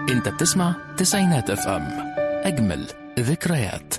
انت بتسمع تسعينات اف ام اجمل ذكريات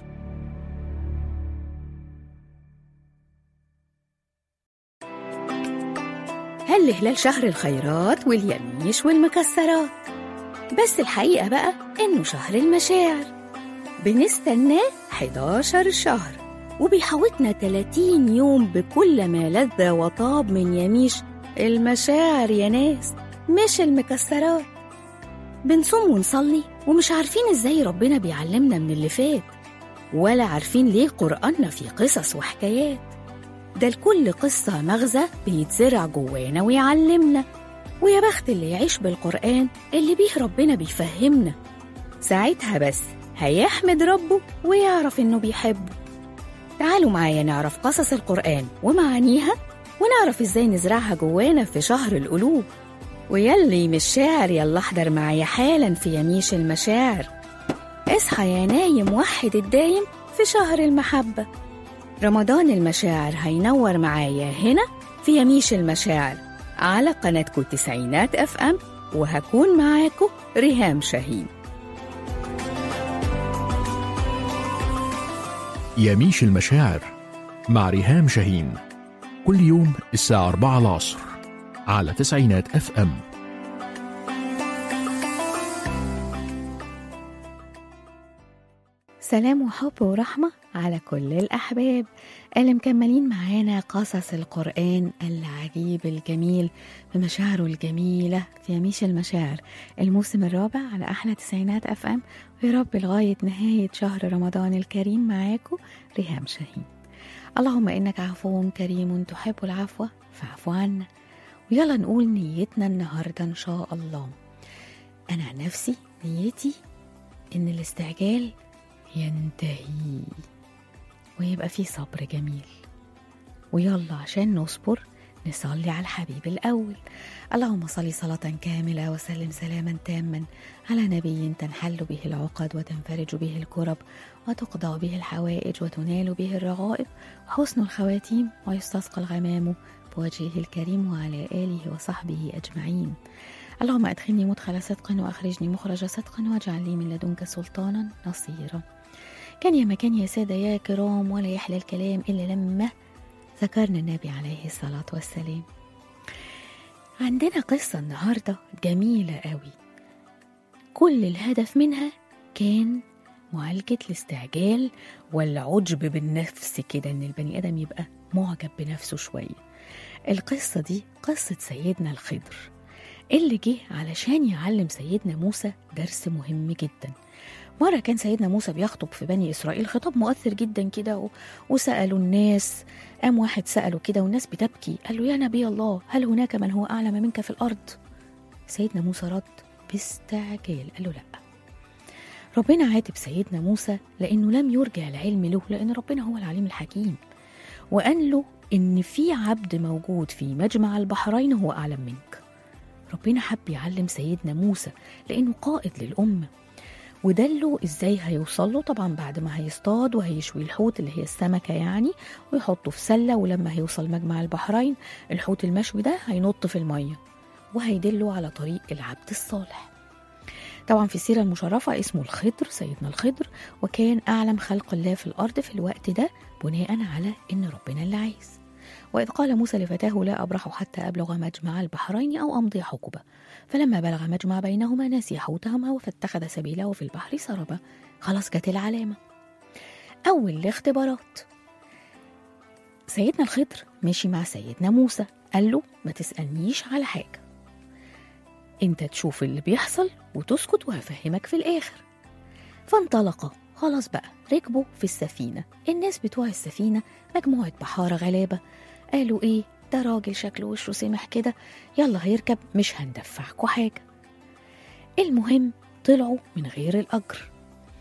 هل هلال شهر الخيرات واليميش والمكسرات بس الحقيقة بقى إنه شهر المشاعر بنستناه 11 شهر وبيحوطنا 30 يوم بكل ما لذ وطاب من يميش المشاعر يا ناس مش المكسرات بنصوم ونصلي ومش عارفين ازاي ربنا بيعلمنا من اللي فات ولا عارفين ليه قرآننا فيه قصص وحكايات ده لكل قصة مغزى بيتزرع جوانا ويعلمنا ويا بخت اللي يعيش بالقرآن اللي بيه ربنا بيفهمنا ساعتها بس هيحمد ربه ويعرف إنه بيحبه تعالوا معايا نعرف قصص القرآن ومعانيها ونعرف إزاي نزرعها جوانا في شهر القلوب ويلي مش شاعر يلا احضر معايا حالا في يميش المشاعر اصحى يا نايم وحد الدايم في شهر المحبة رمضان المشاعر هينور معايا هنا في يميش المشاعر على قناتكم تسعينات اف ام وهكون معاكم ريهام شاهين يميش المشاعر مع ريهام شاهين كل يوم الساعة 4 العصر على تسعينات اف ام سلام وحب ورحمة على كل الأحباب اللي مكملين معانا قصص القرآن العجيب الجميل بمشاعره الجميلة في يميش المشاعر الموسم الرابع على أحلى تسعينات أف أم ويا رب لغاية نهاية شهر رمضان الكريم معاكم ريهام شاهين اللهم إنك عفو كريم تحب العفو فاعف عنا ويلا نقول نيتنا النهاردة إن شاء الله أنا عن نفسي نيتي إن الاستعجال ينتهي ويبقى فيه صبر جميل ويلا عشان نصبر نصلي على الحبيب الأول اللهم صل صلاة كاملة وسلم سلاما تاما على نبي تنحل به العقد وتنفرج به الكرب وتقضى به الحوائج وتنال به الرغائب وحسن الخواتيم ويستسقى الغمام بوجهه الكريم وعلى آله وصحبه أجمعين اللهم أدخلني مدخل صدق وأخرجني مخرج صدق واجعل لي من لدنك سلطانا نصيرا كان يا مكان يا سادة يا كرام ولا يحلى الكلام إلا لما ذكرنا النبي عليه الصلاة والسلام عندنا قصة النهاردة جميلة قوي كل الهدف منها كان معالجة الاستعجال والعجب بالنفس كده إن البني آدم يبقى معجب بنفسه شوية القصة دي قصة سيدنا الخضر اللي جه علشان يعلم سيدنا موسى درس مهم جدا مرة كان سيدنا موسى بيخطب في بني إسرائيل خطاب مؤثر جدا كده و... وسألوا الناس قام واحد سأله كده والناس بتبكي قال له يا نبي الله هل هناك من هو أعلم منك في الأرض سيدنا موسى رد باستعجال قال له لأ ربنا عاتب سيدنا موسى لأنه لم يرجع العلم له لأن ربنا هو العليم الحكيم وقال له إن في عبد موجود في مجمع البحرين هو أعلم منك ربنا حب يعلم سيدنا موسى لأنه قائد للأمة ودله ازاي هيوصل له طبعا بعد ما هيصطاد وهيشوي الحوت اللي هي السمكه يعني ويحطه في سله ولما هيوصل مجمع البحرين الحوت المشوي ده هينط في الميه وهيدله على طريق العبد الصالح طبعا في السيره المشرفه اسمه الخضر سيدنا الخضر وكان اعلم خلق الله في الارض في الوقت ده بناء على ان ربنا اللي عايز وإذ قال موسى لفتاه لا أبرح حتى أبلغ مجمع البحرين أو أمضي حقبة فلما بلغ مجمع بينهما نسي حوتهما فاتخذ سبيله في البحر سربا خلاص جت العلامة أول الاختبارات سيدنا الخضر مشي مع سيدنا موسى قال له ما تسألنيش على حاجة انت تشوف اللي بيحصل وتسكت وهفهمك في الآخر فانطلقا خلاص بقى ركبوا في السفينة الناس بتوع السفينة مجموعة بحارة غلابة قالوا ايه ده راجل شكله وشه سمح كده يلا هيركب مش هندفعكوا حاجة المهم طلعوا من غير الأجر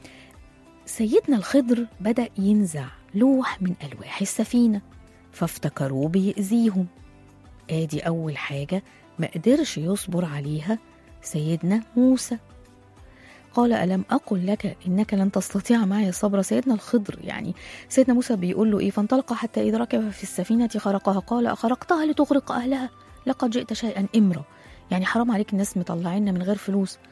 سيدنا الخضر بدأ ينزع لوح من ألواح السفينة فافتكروه بيأذيهم آدي أول حاجة ما قدرش يصبر عليها سيدنا موسى قال ألم أقل لك إنك لن تستطيع معي صبر سيدنا الخضر يعني سيدنا موسى بيقول له إيه فانطلق حتى إذا ركب في السفينة خرقها قال أخرقتها لتغرق أهلها لقد جئت شيئا إمرا يعني حرام عليك الناس مطلعيننا من غير فلوس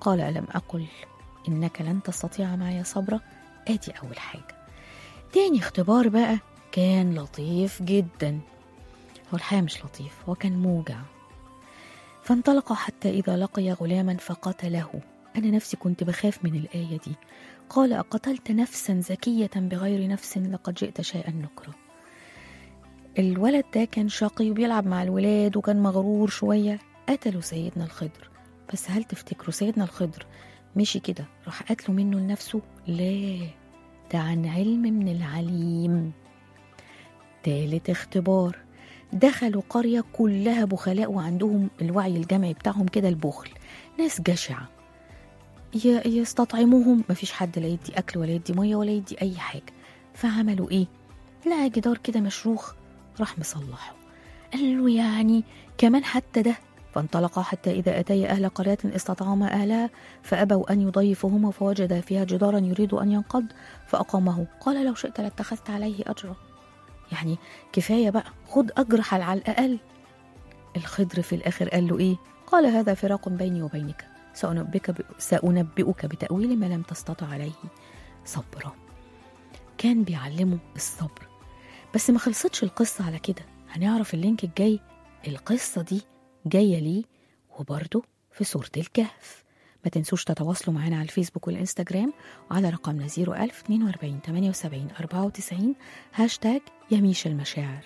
قال ألم أقل إنك لن تستطيع معي صبرا آدي أول حاجة تاني اختبار بقى كان لطيف جدا هو الحقيقة مش لطيف هو كان موجع فانطلق حتى إذا لقي غلاما فقتله أنا نفسي كنت بخاف من الآية دي قال أقتلت نفسا زكية بغير نفس لقد جئت شيئا نكرا الولد ده كان شقي وبيلعب مع الولاد وكان مغرور شوية قتلوا سيدنا الخضر بس هل تفتكروا سيدنا الخضر مشي كده راح قتله منه لنفسه لا ده عن علم من العليم تالت اختبار دخلوا قرية كلها بخلاء وعندهم الوعي الجمعي بتاعهم كده البخل ناس جشعة ي- يستطعموهم مفيش حد لا يدي أكل ولا يدي مية ولا يدي أي حاجة فعملوا إيه؟ لقى جدار كده مشروخ راح مصلحه قال له يعني كمان حتى ده فانطلقا حتى إذا أتي أهل قرية استطعما أهلها فأبوا أن يضيفهما فوجدا فيها جدارا يريد أن ينقض فأقامه قال لو شئت لاتخذت عليه أجرا يعني كفاية بقى خد أجر حل على الأقل الخضر في الآخر قال له إيه قال هذا فراق بيني وبينك سأنبئك, ب... سأنبئك بتأويل ما لم تستطع عليه صبرا كان بيعلمه الصبر بس ما خلصتش القصة على كده هنعرف اللينك الجاي القصة دي جاية ليه وبرضه في سورة الكهف ما تنسوش تتواصلوا معنا على الفيسبوك والإنستجرام وعلى رقمنا 01000 42 78 94 هاشتاج يميش المشاعر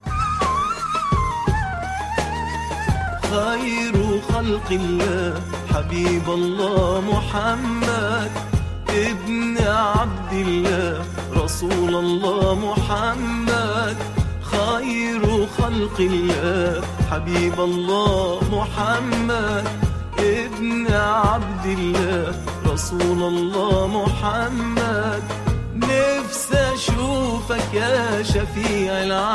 خير خلق الله حبيب الله محمد ابن عبد الله رسول الله محمد خير خلق الله حبيب الله محمد ابن عبد الله رسول الله محمد نفسي اشوفك يا شفيع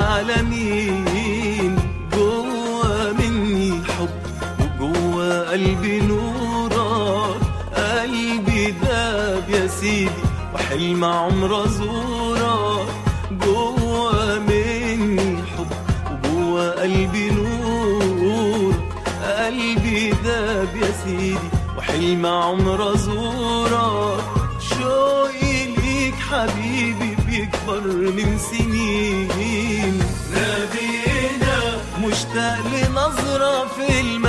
العالمين جوا مني حب وجوا قلبي نورك قلبي داب يا سيدي وحلم عمر ازورك جوا مني حب وجوا قلبي نور قلبي داب يا سيدي وحلم عمر ازورك شوقي ليك حبيبي بيكبر من سنين نادينا مشتاق لنظرة في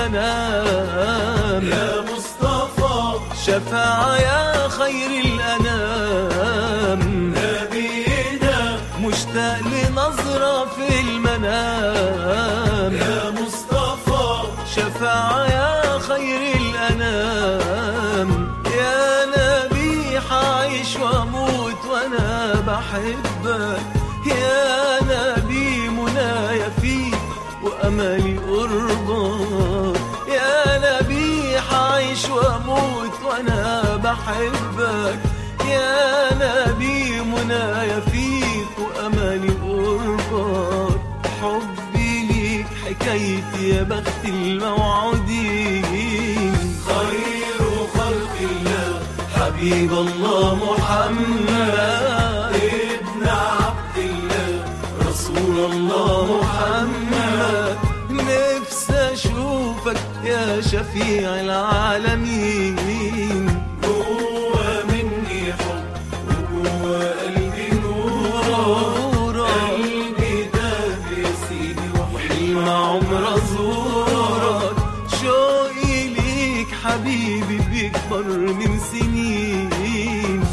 المنام يا مصطفى شفاعة يا خير الأنام نادينا مشتاق لنظرة في المنام يا مصطفى شفاعة يا خير الأنام يا نبي حعيش واموت وانا بحبك يا نبي منايا فيك واملي قربك يا نبي حعيش واموت وانا بحبك يا نبي منايا فيك واملي قربك حبي ليك حكايتي يا بخت الموعودين خير خلق الله حبيب الله محمد ابن عبد الله رسول الله محمد نفسي اشوفك يا شفيع العالمين جوا مني حب وجوا قلبي نور قلبي داب يا سيدي وحلم عمر ازورك شوقي ليك حبيبي بيكبر من سنين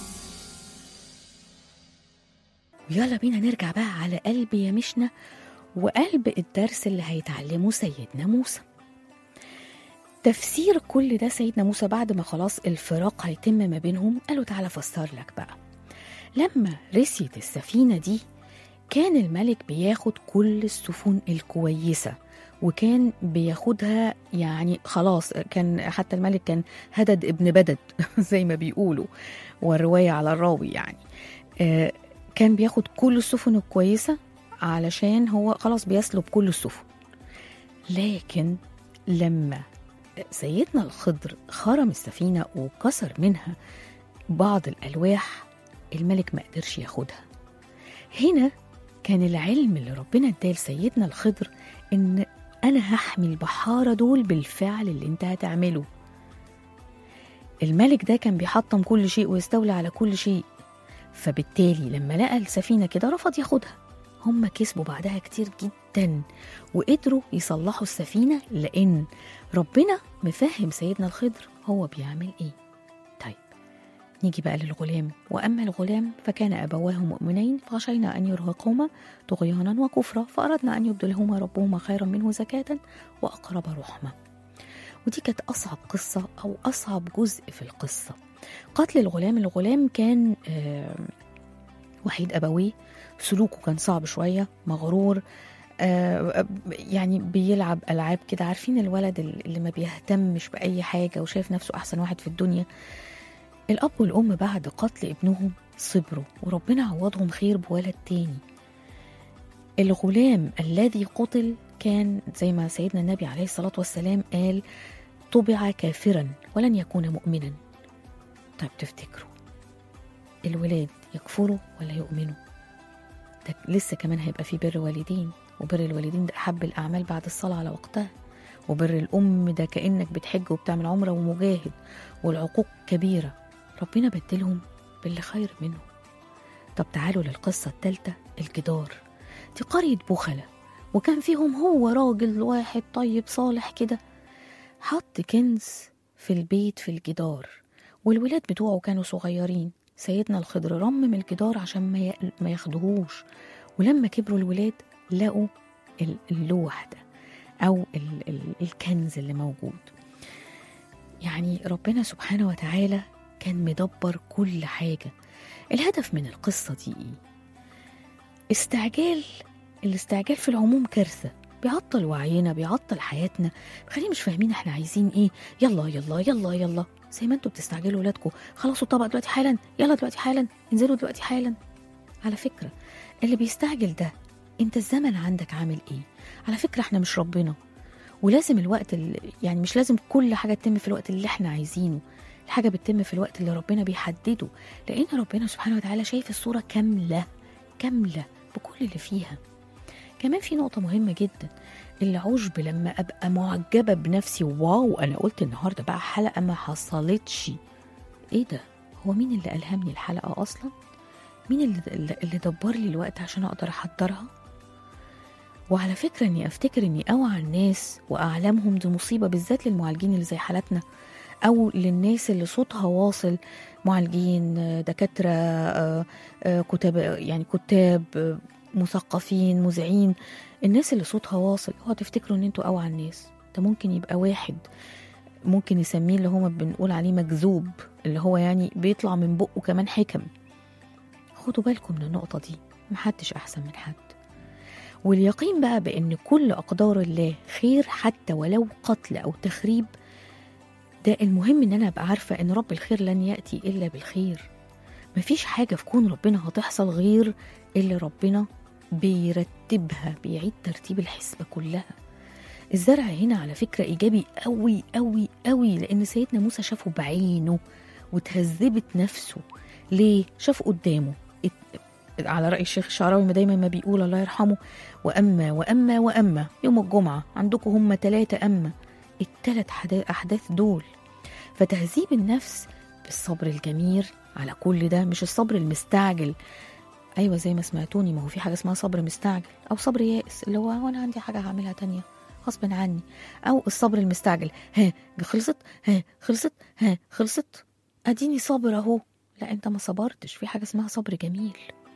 ويلا بينا نرجع بقى على قلب يمشنا وقلب الدرس اللي هيتعلمه سيدنا موسى تفسير كل ده سيدنا موسى بعد ما خلاص الفراق هيتم ما بينهم قالوا تعالى فسر لك بقى لما رسيت السفينة دي كان الملك بياخد كل السفن الكويسة وكان بياخدها يعني خلاص كان حتى الملك كان هدد ابن بدد زي ما بيقولوا والرواية على الراوي يعني آه، كان بياخد كل السفن الكويسة علشان هو خلاص بيسلب كل السفن لكن لما سيدنا الخضر خرم السفينة وكسر منها بعض الألواح الملك ما قدرش ياخدها هنا كان العلم اللي ربنا اداه لسيدنا الخضر ان انا هحمي البحارة دول بالفعل اللي انت هتعمله الملك ده كان بيحطم كل شيء ويستولي على كل شيء فبالتالي لما لقى السفينة كده رفض ياخدها هم كسبوا بعدها كتير جدا وقدروا يصلحوا السفينة لأن ربنا مفهم سيدنا الخضر هو بيعمل ايه طيب نيجي بقى للغلام وأما الغلام فكان أبواه مؤمنين فخشينا أن يرهقهما طغيانا وكفرا فأردنا أن يبدلهما ربهما خيرا منه زكاة وأقرب رحمة ودي كانت أصعب قصة أو أصعب جزء في القصة قتل الغلام الغلام كان آه وحيد أبويه سلوكه كان صعب شوية مغرور آه يعني بيلعب ألعاب كده عارفين الولد اللي ما بيهتمش بأي حاجة وشايف نفسه أحسن واحد في الدنيا الأب والأم بعد قتل ابنهم صبروا وربنا عوضهم خير بولد تاني الغلام الذي قتل كان زي ما سيدنا النبي عليه الصلاة والسلام قال طبع كافرا ولن يكون مؤمنا طيب تفتكروا الولاد يكفروا ولا يؤمنوا ده لسه كمان هيبقى في بر والدين وبر الوالدين ده أحب الأعمال بعد الصلاة على وقتها وبر الأم ده كأنك بتحج وبتعمل عمرة ومجاهد والعقوق كبيرة ربنا بدلهم باللي خير منه طب تعالوا للقصة التالتة الجدار دي قرية بخلة وكان فيهم هو راجل واحد طيب صالح كده حط كنز في البيت في الجدار والولاد بتوعه كانوا صغيرين سيدنا الخضر رمم الجدار عشان ما ي- ما ياخدوهوش ولما كبروا الولاد لقوا ال- اللوح ده او ال- ال- الكنز اللي موجود يعني ربنا سبحانه وتعالى كان مدبر كل حاجه الهدف من القصه دي ايه استعجال الاستعجال في العموم كارثه بيعطل وعينا بيعطل حياتنا بيخلينا مش فاهمين احنا عايزين ايه يلا يلا يلا يلا زي ما انتوا بتستعجلوا ولادكم خلصوا الطبق دلوقتي حالا يلا دلوقتي حالا انزلوا دلوقتي حالا على فكره اللي بيستعجل ده انت الزمن عندك عامل ايه على فكره احنا مش ربنا ولازم الوقت اللي يعني مش لازم كل حاجه تتم في الوقت اللي احنا عايزينه الحاجه بتتم في الوقت اللي ربنا بيحدده لان ربنا سبحانه وتعالى شايف الصوره كامله كامله بكل اللي فيها كمان في نقطة مهمة جدا العجب لما أبقى معجبة بنفسي واو أنا قلت النهاردة بقى حلقة ما حصلتش إيه ده؟ هو مين اللي ألهمني الحلقة أصلا؟ مين اللي, اللي اللي دبر لي الوقت عشان أقدر أحضرها؟ وعلى فكرة إني أفتكر إني أوعى الناس وأعلمهم دي مصيبة بالذات للمعالجين اللي زي حالتنا أو للناس اللي صوتها واصل معالجين آه، دكاترة آه، آه، كتاب يعني كتاب آه، مثقفين مذيعين الناس اللي صوتها واصل اوعوا تفتكروا ان انتوا اوعى الناس ده ممكن يبقى واحد ممكن يسميه اللي هو بنقول عليه مجذوب اللي هو يعني بيطلع من بقه كمان حكم خدوا بالكم من النقطة دي محدش أحسن من حد واليقين بقى بأن كل أقدار الله خير حتى ولو قتل أو تخريب ده المهم إن أنا أبقى عارفة إن رب الخير لن يأتي إلا بالخير مفيش حاجة في كون ربنا هتحصل غير اللي ربنا بيرتبها بيعيد ترتيب الحسبة كلها الزرع هنا على فكرة إيجابي قوي قوي قوي لأن سيدنا موسى شافه بعينه وتهذبت نفسه ليه؟ شاف قدامه ات- على رأي الشيخ الشعراوي ما دايما ما بيقول الله يرحمه وأما وأما وأما يوم الجمعة عندكم هم ثلاثة أما التلات حدا- أحداث دول فتهذيب النفس بالصبر الجميل على كل ده مش الصبر المستعجل ايوه زي ما سمعتوني ما هو في حاجه اسمها صبر مستعجل او صبر يائس اللي هو وانا عندي حاجه هعملها تانية غصب عني او الصبر المستعجل ها خلصت ها خلصت ها خلصت اديني صابر اهو لا انت ما صبرتش في حاجه اسمها صبر جميل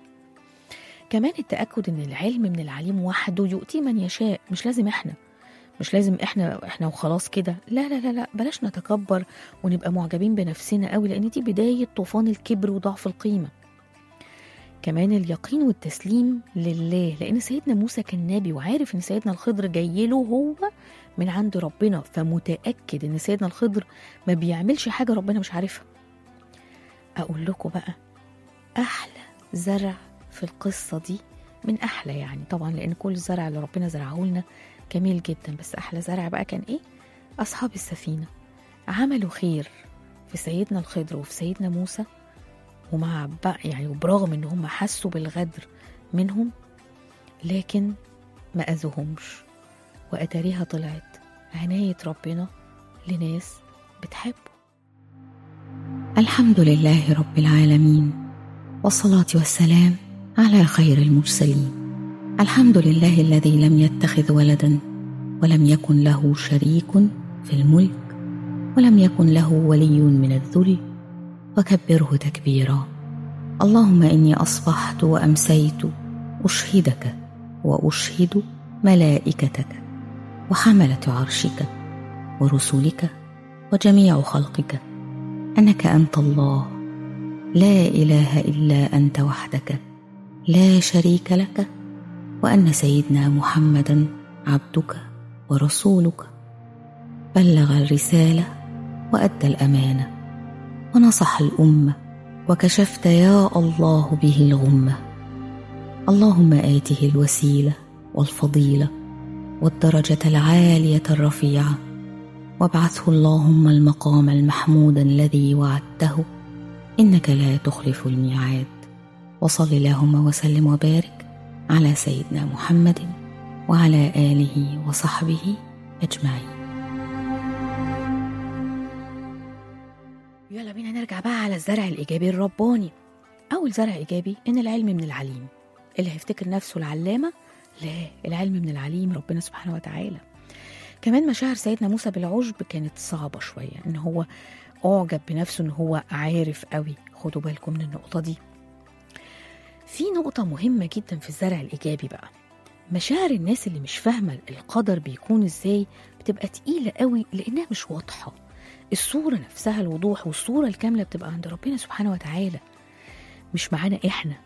كمان التاكد ان العلم من العليم وحده يؤتي من يشاء مش لازم احنا مش لازم احنا احنا وخلاص كده لا لا لا لا بلاش نتكبر ونبقى معجبين بنفسنا قوي لان دي بدايه طوفان الكبر وضعف القيمه كمان اليقين والتسليم لله لان سيدنا موسى كان نبي وعارف ان سيدنا الخضر جاي له هو من عند ربنا فمتاكد ان سيدنا الخضر ما بيعملش حاجه ربنا مش عارفها اقول لكم بقى احلى زرع في القصه دي من احلى يعني طبعا لان كل الزرع اللي ربنا زرعه لنا جميل جدا بس احلى زرع بقى كان ايه اصحاب السفينه عملوا خير في سيدنا الخضر وفي سيدنا موسى ومع بقى يعني وبرغم ان هم حسوا بالغدر منهم لكن ما اذوهمش واتاريها طلعت عنايه ربنا لناس بتحبه الحمد لله رب العالمين والصلاة والسلام على خير المرسلين الحمد لله الذي لم يتخذ ولدا ولم يكن له شريك في الملك ولم يكن له ولي من الذل وكبره تكبيرا اللهم اني اصبحت وامسيت اشهدك واشهد ملائكتك وحمله عرشك ورسلك وجميع خلقك انك انت الله لا اله الا انت وحدك لا شريك لك وان سيدنا محمدا عبدك ورسولك بلغ الرساله وادى الامانه ونصح الامه وكشفت يا الله به الغمه اللهم اته الوسيله والفضيله والدرجه العاليه الرفيعه وابعثه اللهم المقام المحمود الذي وعدته انك لا تخلف الميعاد وصل اللهم وسلم وبارك على سيدنا محمد وعلى اله وصحبه اجمعين يلا بينا نرجع بقى على الزرع الايجابي الرباني اول زرع ايجابي ان العلم من العليم اللي هيفتكر نفسه العلامه لا العلم من العليم ربنا سبحانه وتعالى كمان مشاعر سيدنا موسى بالعجب كانت صعبة شوية إن هو أعجب بنفسه إن هو عارف قوي خدوا بالكم من النقطة دي في نقطة مهمة جدا في الزرع الإيجابي بقى مشاعر الناس اللي مش فاهمة القدر بيكون إزاي بتبقى تقيلة قوي لأنها مش واضحة الصورة نفسها الوضوح والصورة الكاملة بتبقى عند ربنا سبحانه وتعالى مش معانا إحنا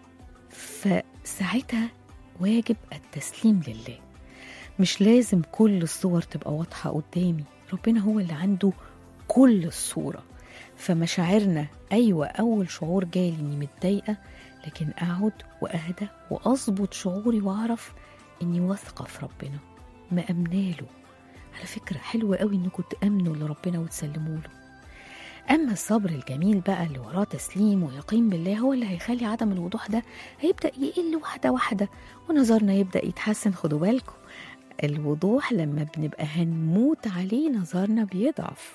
فساعتها واجب التسليم لله مش لازم كل الصور تبقى واضحة قدامي ربنا هو اللي عنده كل الصورة فمشاعرنا أيوة أول شعور جالي إني متضايقة لكن أقعد وأهدى وأظبط شعوري وأعرف إني واثقة في ربنا مأمناله على فكرة حلوة قوي إنكم تأمنوا لربنا وتسلموا له أما الصبر الجميل بقى اللي وراه تسليم ويقين بالله هو اللي هيخلي عدم الوضوح ده هيبدأ يقل واحدة واحدة ونظرنا يبدأ يتحسن خدوا بالكم الوضوح لما بنبقى هنموت عليه نظرنا بيضعف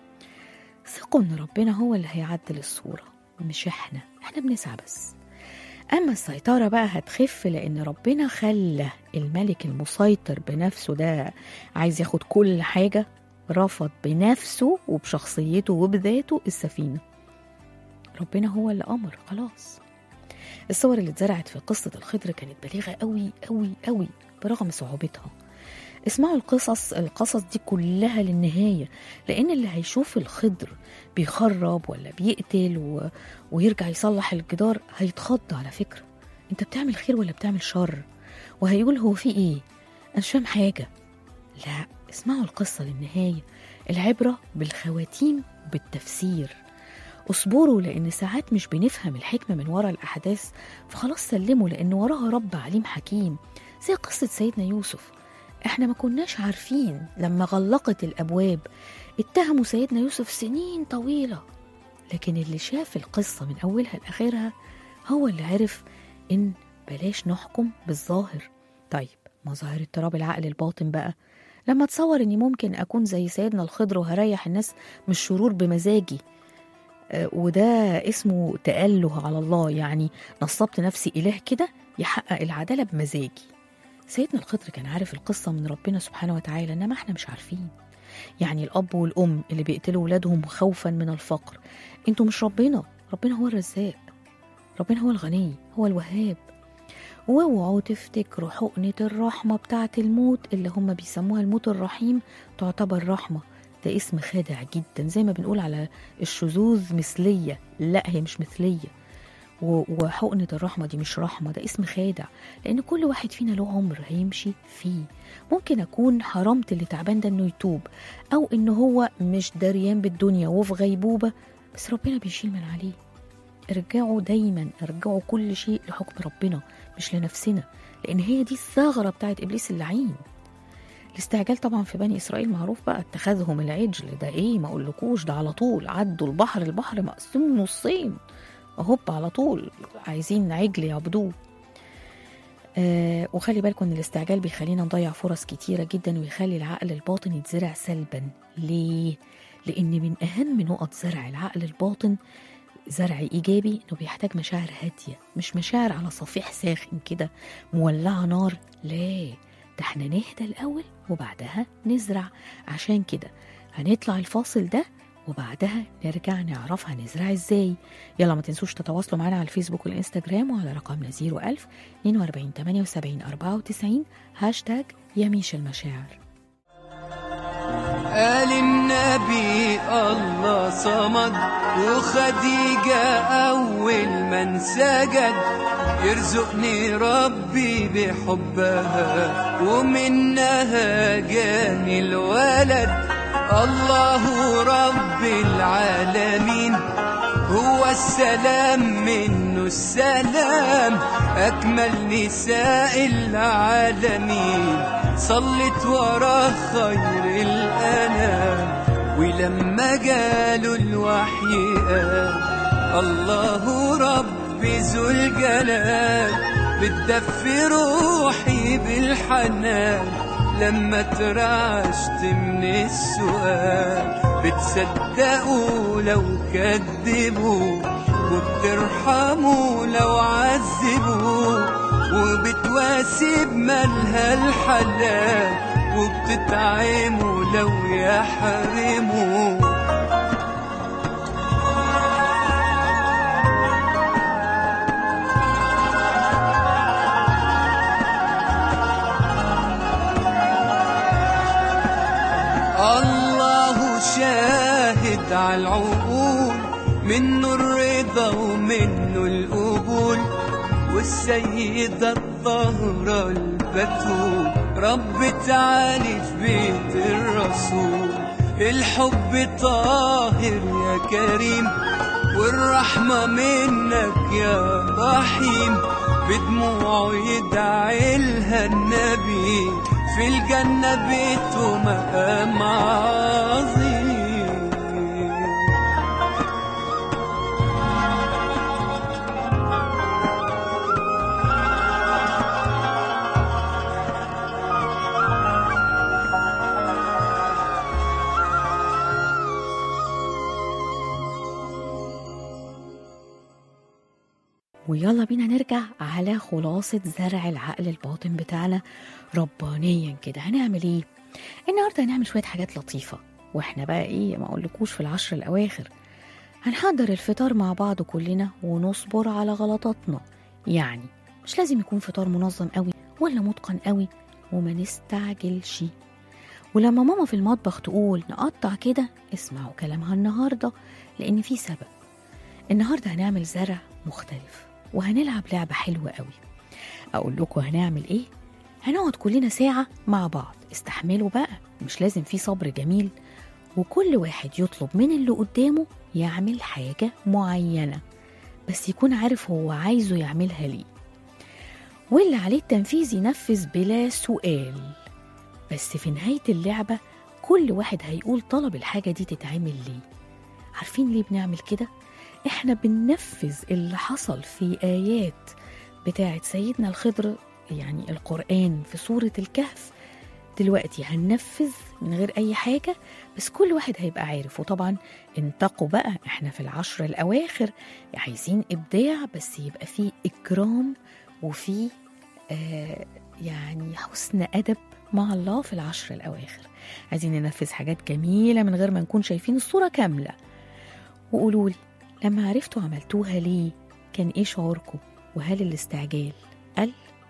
ثقوا ان ربنا هو اللي هيعدل الصورة مش احنا احنا بنسعى بس اما السيطرة بقى هتخف لان ربنا خلى الملك المسيطر بنفسه ده عايز ياخد كل حاجة رفض بنفسه وبشخصيته وبذاته السفينة ربنا هو اللي امر خلاص الصور اللي اتزرعت في قصة الخضر كانت بليغة قوي قوي قوي برغم صعوبتها اسمعوا القصص القصص دي كلها للنهاية لأن اللي هيشوف الخضر بيخرب ولا بيقتل و... ويرجع يصلح الجدار هيتخض على فكرة انت بتعمل خير ولا بتعمل شر وهيقول هو في ايه انا مش فاهم حاجة لا اسمعوا القصة للنهاية العبرة بالخواتيم بالتفسير اصبروا لان ساعات مش بنفهم الحكمة من ورا الأحداث فخلاص سلموا لأن وراها رب عليم حكيم زي قصة سيدنا يوسف احنا ما كناش عارفين لما غلقت الأبواب اتهموا سيدنا يوسف سنين طويلة لكن اللي شاف القصة من أولها لآخرها هو اللي عرف إن بلاش نحكم بالظاهر طيب مظاهر اضطراب العقل الباطن بقى لما اتصور اني ممكن اكون زي سيدنا الخضر وهريح الناس من الشرور بمزاجي آه، وده اسمه تأله على الله يعني نصبت نفسي إله كده يحقق العدالة بمزاجي سيدنا الخضر كان عارف القصة من ربنا سبحانه وتعالى إنما إحنا مش عارفين يعني الأب والأم اللي بيقتلوا ولادهم خوفا من الفقر انتوا مش ربنا ربنا هو الرزاق ربنا هو الغني هو الوهاب واوعوا تفتكروا حقنة الرحمة بتاعة الموت اللي هم بيسموها الموت الرحيم تعتبر رحمة ده اسم خادع جدا زي ما بنقول على الشذوذ مثلية لا هي مش مثلية و- وحقنة الرحمة دي مش رحمة ده اسم خادع لأن كل واحد فينا له عمر هيمشي فيه ممكن أكون حرمت اللي تعبان ده إنه يتوب أو إنه هو مش دريان بالدنيا وفي غيبوبة بس ربنا بيشيل من عليه ارجعوا دايما ارجعوا كل شيء لحكم ربنا مش لنفسنا لأن هي دي الثغرة بتاعت إبليس اللعين الاستعجال طبعا في بني إسرائيل معروف بقى اتخاذهم العجل ده إيه ما أقولكوش ده على طول عدوا البحر البحر مقسوم نصين هوب على طول عايزين عجل يعبدوه آه وخلي بالكم ان الاستعجال بيخلينا نضيع فرص كتيرة جدا ويخلي العقل الباطن يتزرع سلبا ليه؟ لأن من أهم نقط زرع العقل الباطن زرع إيجابي إنه بيحتاج مشاعر هادية مش مشاعر على صفيح ساخن كده مولعة نار لا ده احنا نهدى الأول وبعدها نزرع عشان كده هنطلع الفاصل ده وبعدها نرجع نعرف هنزرع ازاي يلا ما تنسوش تتواصلوا معنا على الفيسبوك والانستجرام وعلى رقمنا 01000 42 78 94 هاشتاج يميش المشاعر قال النبي الله صمد وخديجة أول من سجد يرزقني ربي بحبها ومنها جاني الولد الله رب العالمين هو السلام منه السلام أكمل نساء العالمين صلت ورا خير الأنام ولما جاله الوحي قال الله رب ذو الجلال بتدفي روحي بالحنان لما ترعشت من السؤال بتصدقوا لو كذبوا وبترحموا لو عذبوا وبتواسي بمالها الحلال وبتتعموا لو يحرموا الله شاهد على العقول منه الرضا ومنه القبول والسيدة الطاهرة البتول رب تعالي في بيت الرسول الحب طاهر يا كريم والرحمة منك يا رحيم بدموعه يدعي لها النبي في الجنة بيته مقام عظيم ويلا بينا نرجع على خلاصة زرع العقل الباطن بتاعنا ربانيا كده هنعمل ايه؟ النهارده هنعمل شوية حاجات لطيفة واحنا بقى ايه ما اقولكوش في العشر الاواخر هنحضر الفطار مع بعض كلنا ونصبر على غلطاتنا يعني مش لازم يكون فطار منظم قوي ولا متقن قوي وما نستعجلش ولما ماما في المطبخ تقول نقطع كده اسمعوا كلامها النهارده لان في سبب النهارده هنعمل زرع مختلف وهنلعب لعبة حلوة قوي أقول لكم هنعمل إيه؟ هنقعد كلنا ساعة مع بعض استحملوا بقى مش لازم في صبر جميل وكل واحد يطلب من اللي قدامه يعمل حاجة معينة بس يكون عارف هو عايزه يعملها ليه واللي عليه التنفيذ ينفذ بلا سؤال بس في نهاية اللعبة كل واحد هيقول طلب الحاجة دي تتعمل ليه عارفين ليه بنعمل كده؟ احنا بننفذ اللي حصل في آيات بتاعت سيدنا الخضر يعني القرآن في سورة الكهف دلوقتي هننفذ من غير أي حاجة بس كل واحد هيبقى عارف وطبعا انتقوا بقى احنا في العشر الأواخر عايزين إبداع بس يبقى فيه إكرام وفيه آه يعني حسن أدب مع الله في العشر الأواخر عايزين ننفذ حاجات جميلة من غير ما نكون شايفين الصورة كاملة وقولوا لي لما عرفتوا عملتوها ليه كان ايه شعوركم وهل الاستعجال قل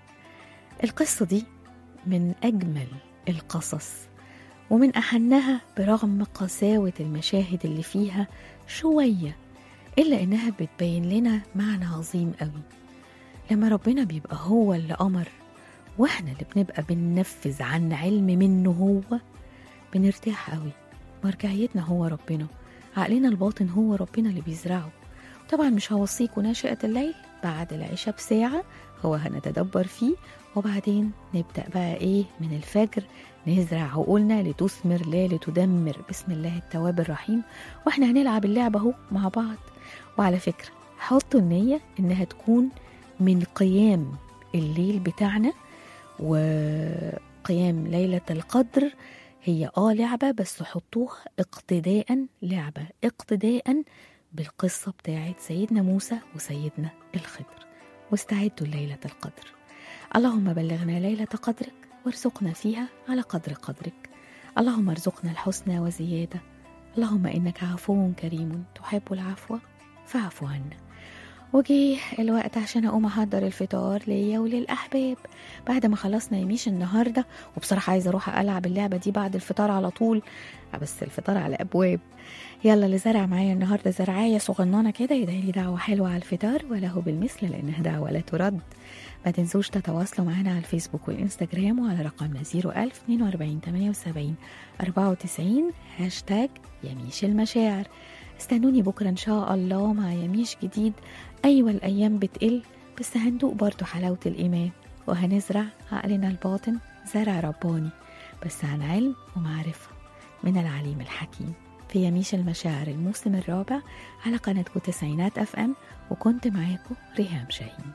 القصة دي من أجمل القصص ومن أحنها برغم قساوة المشاهد اللي فيها شوية إلا إنها بتبين لنا معنى عظيم قوي لما ربنا بيبقى هو اللي أمر وإحنا اللي بنبقى بننفذ عن علم منه هو بنرتاح قوي مرجعيتنا هو ربنا عقلنا الباطن هو ربنا اللي بيزرعه طبعا مش هوصيكوا ناشئة الليل بعد العشاء بساعة هو هنتدبر فيه وبعدين نبدأ بقى إيه من الفجر نزرع عقولنا لتثمر لا لتدمر بسم الله التواب الرحيم واحنا هنلعب اللعبة اهو مع بعض وعلى فكرة حطوا النية إنها تكون من قيام الليل بتاعنا وقيام ليلة القدر هي اه لعبة بس حطوها اقتداء لعبة اقتداء بالقصة بتاعت سيدنا موسى وسيدنا الخضر واستعدوا ليلة القدر اللهم بلغنا ليلة قدرك وارزقنا فيها على قدر قدرك اللهم ارزقنا الحسنى وزيادة اللهم إنك عفو كريم تحب العفو فاعف عنا وجه الوقت عشان أقوم أحضر الفطار ليا وللأحباب بعد ما خلصنا يميش النهاردة وبصراحة عايزة أروح ألعب اللعبة دي بعد الفطار على طول بس الفطار على أبواب يلا اللي زرع معايا النهاردة زرعاية صغننة كده يدعي لي دعوة حلوة على الفطار وله بالمثل لأنها دعوة لا ترد ما تنسوش تتواصلوا معنا على الفيسبوك والإنستجرام وعلى رقمنا 01000 42 78 94 هاشتاج يميش المشاعر استنوني بكرة إن شاء الله مع يميش جديد أيوة الأيام بتقل بس هندوق برضو حلاوة الإيمان وهنزرع عقلنا الباطن زرع رباني بس عن علم ومعرفة من العليم الحكيم في يميش المشاعر الموسم الرابع على قناتكم تسعينات أف أم وكنت معاكم ريهام شاهين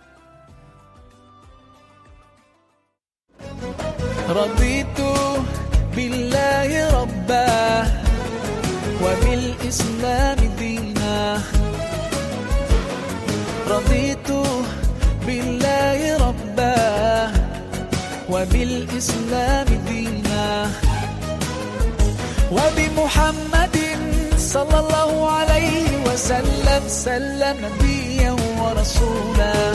رضيت بالله ربا وبالإسلام دينا رضيت بالله ربا وبالإسلام دينا وبمحمد صلى الله عليه وسلم سلم نبيا ورسولا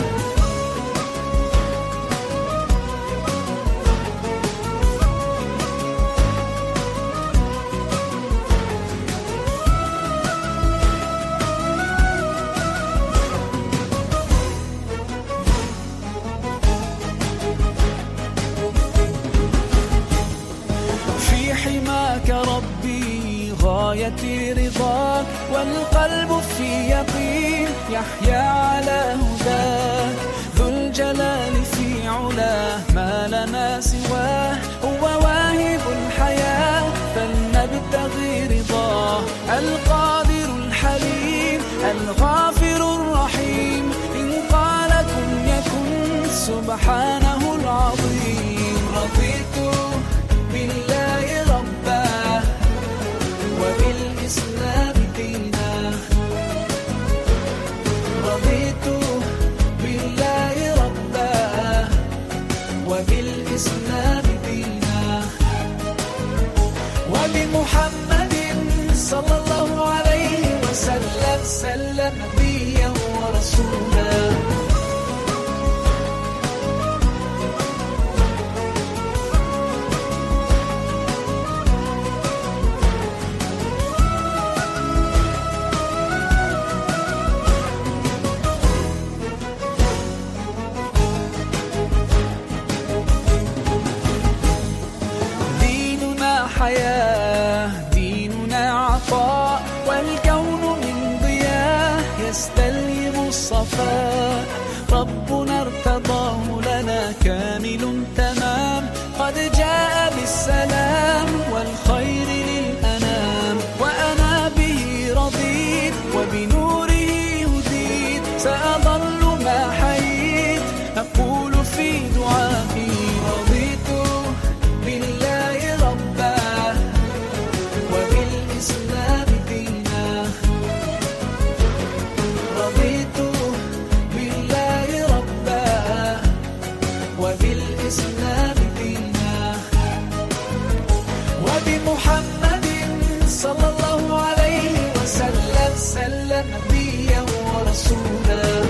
في حماك ربي غايتي رضاك والقلب في يقين يحيا على هداك ذو الجلال في علاه ما لنا سواه هو واهب الحياة فلنبتغي رضاه القادر الحليم الغافر الرحيم إن قال كن يكن سبحانه العظيم رضيت بالله ربا وبالإسلام دينا رضيت بالله ربا وبالإسلام دينا وبمحمد صلى الله عليه وسلم سلم نبيا ورسولا ديننا حياة ديننا عطاء والكون من ضياء يستلهم الصفاء ربنا ارتضاه لنا كامل تمام قد جاء بالسلام والخير للأنام وأنا به رضيت وبنوره هديت سأظل ما حييت أقول في دعائي رضيت بالله ربا وبالإسلام دينا رضيت بالله ربا وبالإسلام دينا وبمحمد صلى الله عليه وسلم سلم نبيا ورسولا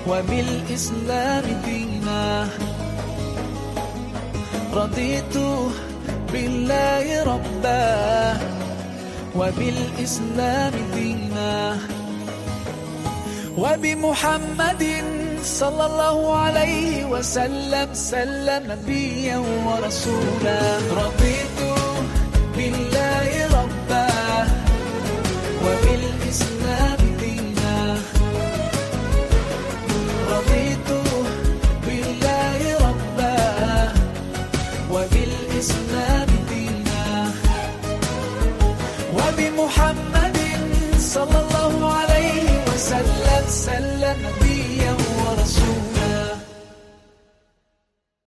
وبالإسلام دينا رضيت بالله ربا وبالإسلام دينا وبمحمد صلى الله عليه وسلم سلم نبيا ورسولا رضيت بالله